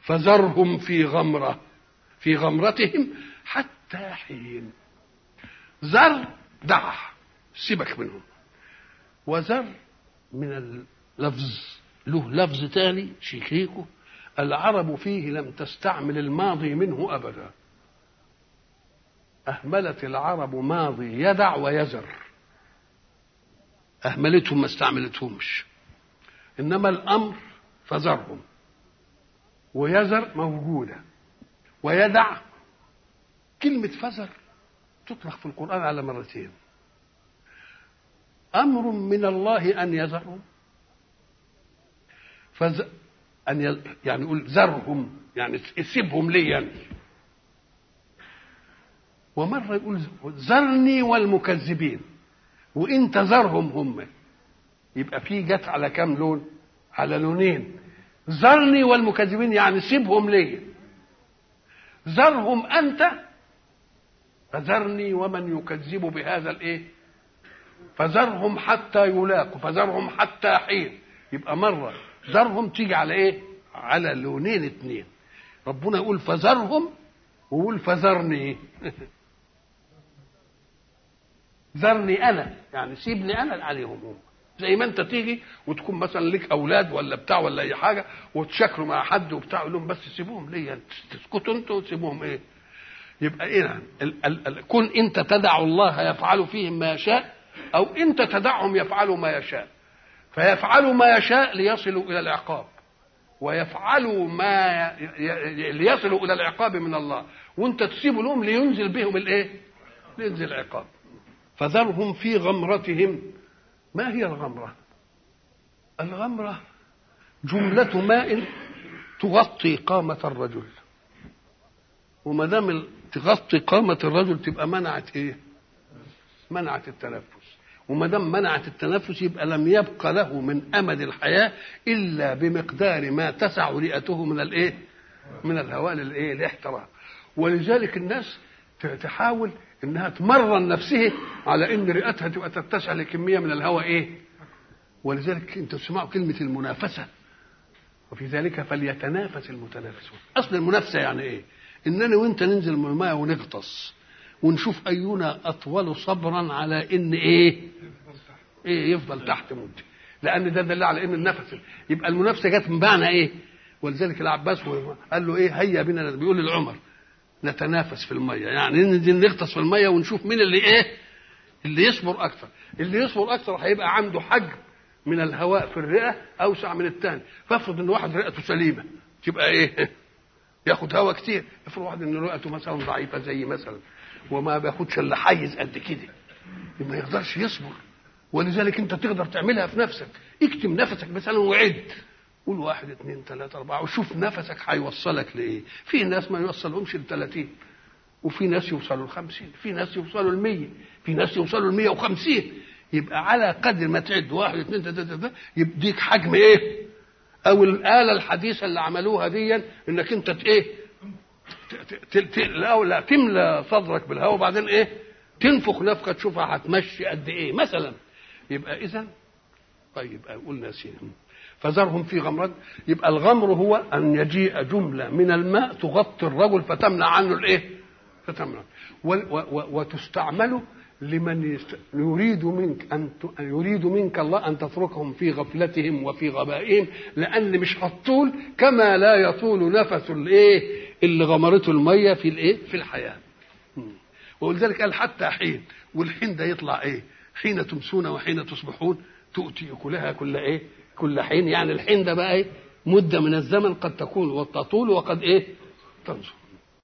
فذرهم في غمرة في غمرتهم حتى حين ذر دع سيبك منهم وذر من اللفظ له لفظ تاني شيخيكو العرب فيه لم تستعمل الماضي منه أبدا أهملت العرب ماضي يدع ويزر أهملتهم ما استعملتهمش إنما الأمر فذرهم ويزر موجودة ويدع كلمة فزر تطلق في القرآن على مرتين أمر من الله أن يذرهم فز... أن ي... يعني يقول ذرهم يعني سيبهم لي يعني. ومرة يقول ذرني والمكذبين وانت ذرهم هم يبقى في جت على كام لون على لونين ذرني والمكذبين يعني سيبهم لي ذرهم انت فذرني ومن يكذب بهذا الايه فذرهم حتى يلاقوا فذرهم حتى حين يبقى مره ذرهم تيجي على ايه على لونين اتنين ربنا يقول فذرهم ويقول فذرني ذرني انا يعني سيبني انا عليهم هم زي ما انت تيجي وتكون مثلا لك اولاد ولا بتاع ولا اي حاجه وتشكروا مع حد وبتاع يقول لهم بس سيبوهم ليا تسكتوا انتوا وتسيبوهم ايه يبقى ايه ال ال ال كن انت تدع الله يفعل فيهم ما يشاء او انت تدعهم يفعلوا ما يشاء فيفعلوا ما يشاء ليصلوا الى العقاب ويفعلوا ما ي... ليصلوا الى العقاب من الله وانت تسيب لهم لينزل بهم الايه لينزل العقاب فذرهم في غمرتهم ما هي الغمرة الغمرة جملة ماء تغطي قامة الرجل وما دام تغطي قامة الرجل تبقى منعت ايه منعت التنفس وما دام منعت التنفس يبقى لم يبق له من امد الحياه الا بمقدار ما تسع رئته من الايه من الهواء للايه الاحتراق ولذلك الناس تحاول انها تمرن نفسها على ان رئتها تبقى تتسع لكميه من الهواء ايه ولذلك انت تسمعوا كلمه المنافسه وفي ذلك فليتنافس المتنافسون اصل المنافسه يعني ايه اننا وانت ننزل من الماء ونغطس ونشوف اينا اطول صبرا على ان ايه ايه يفضل تحت مده لان ده دل على ان النفس يبقى المنافسه جت من معنى ايه ولذلك العباس قال له ايه هيا بنا بيقول لعمر نتنافس في الميه يعني ننزل نغطس في الميه ونشوف مين اللي ايه اللي يصبر اكثر اللي يصبر اكثر هيبقى عنده حجم من الهواء في الرئه اوسع من الثاني فافرض ان واحد رئته سليمه تبقى ايه ياخد هواء كتير افرض واحد ان رئته مثلا ضعيفه زي مثلا وما بياخدش الا حيز قد كده ما يقدرش يصبر ولذلك انت تقدر تعملها في نفسك اكتم نفسك مثلا وعد قول واحد اثنين ثلاثة أربعة وشوف نفسك هيوصلك لإيه في ناس ما يوصلهمش لثلاثين وفي ناس يوصلوا لخمسين في ناس يوصلوا لمية في ناس يوصلوا لمية وخمسين يبقى على قدر ما تعد واحد اثنين ثلاثة يديك حجم ايه او الآلة الحديثة اللي عملوها دي انك انت ايه لا تملى صدرك بالهواء وبعدين ايه تنفخ نفخه تشوفها هتمشي قد ايه مثلا يبقى اذا طيب قلنا سيدي فذرهم في غمرة يبقى الغمر هو أن يجيء جملة من الماء تغطي الرجل فتمنع عنه الإيه؟ فتمنع وتستعمل لمن يريد منك أن يريد منك الله أن تتركهم في غفلتهم وفي غبائهم لأن مش هتطول كما لا يطول نفس الإيه؟ اللي غمرته المية في الإيه؟ في الحياة. ولذلك قال حتى حين والحين ده يطلع إيه؟ حين تمسون وحين تصبحون تؤتي أكلها كل إيه؟ كل حين يعني الحين ده بقى ايه مده من الزمن قد تكون وتطول وقد ايه تنظر